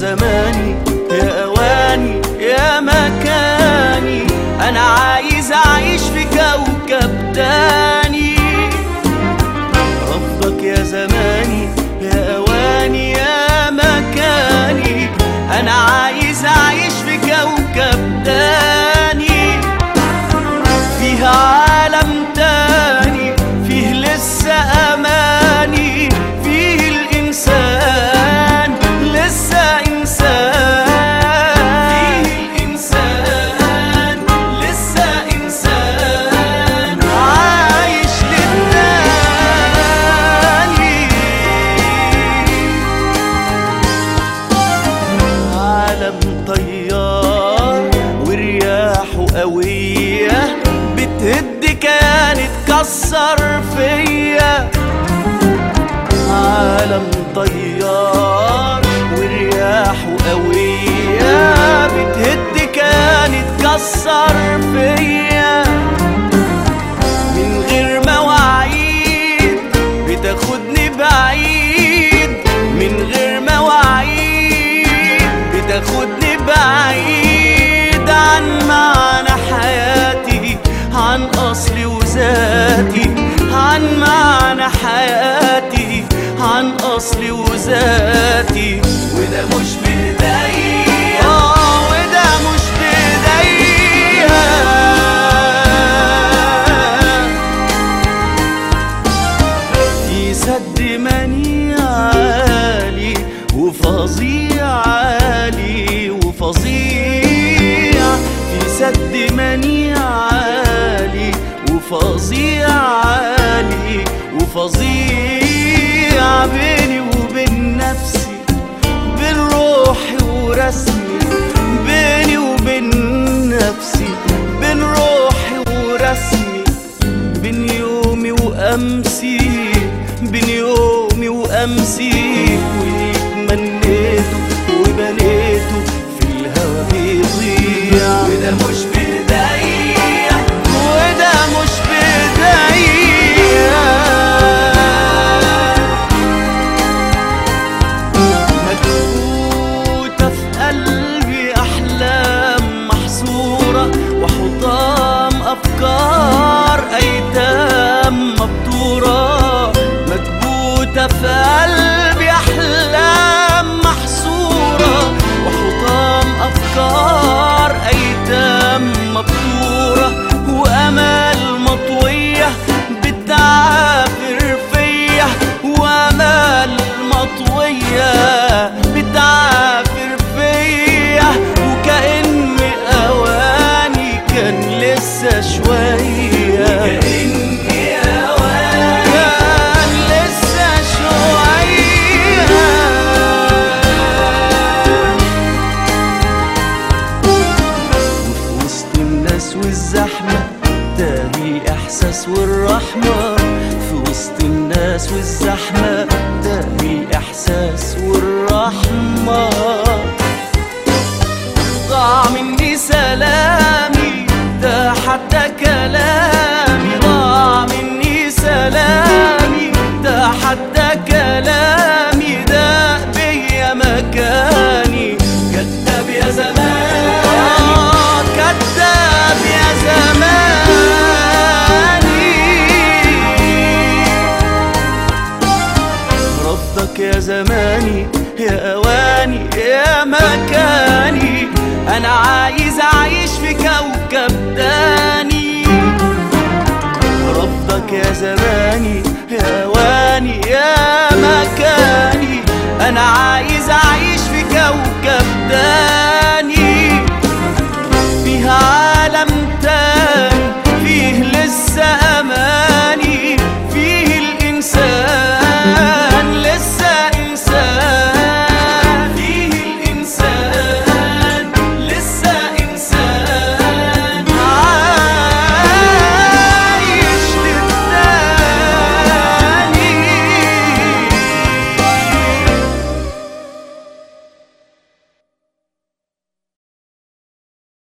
زماني يا اواني يا مكاني انا عايز اعيش في كوكب تاني رفضك يا زماني يا اواني يا مكاني انا عايز اعيش في كوكب تاني فيه عالم تاني فيه لسه اماني فيه الانسان لسه انسان فيه الانسان لسه انسان عايش للتاني عالم طيار ورياحه قوية بتهد كيان اتكسر فيا عالم طيار ورياحه قوية بتهد كيان اتكسر فيا من غير مواعيد بتاخدني بعيد من غير مواعيد بتاخدني بعيد عن معنى حياتي عن اصلي وذاتي عن معنى حياتي عن اصلي وذاتي وده مش بايديا اه وده مش بايديا في سد مني عالي وفظيع عالي وفظيع في سد مني عالي وفظيع عالي وفظيع بيني وبين نفسي بين روحي ورسمي بيني وبين نفسي بين روحي ورسمي بين يومي وامسي بين يومي وامسي وتمنيته وبنيته في الهوا بيضيع وده مش بايديا وده مش بايديا مكبوتة في قلبي أحلام محصورة وحطام أفكار أيتام مبتورة مكبوتة في قلبي أحلام محصورة وحطام أفكار أيتام مبتورة وأمال مطوية بتعافر فيا وأمال مطوية بتعافر فيا وكأن أواني كان لسه شوية وكأني أواني كان لسه شوية وفي وسط الناس والزحمة تاهي الإحساس والرحمة في وسط الناس والزحمة تاهي الإحساس والرحمة ضاع مني سلامي ده حتى كلامي ضاع مني سلامي ده حتى كلامي ده بيا مكاني كذاب يا زماني آه كذاب يا زماني رفضك يا زماني يا اواني يا مكاني انا عايز اعيش في كوكب تاني رفضك يا زماني يا اواني يا مكاني انا عايز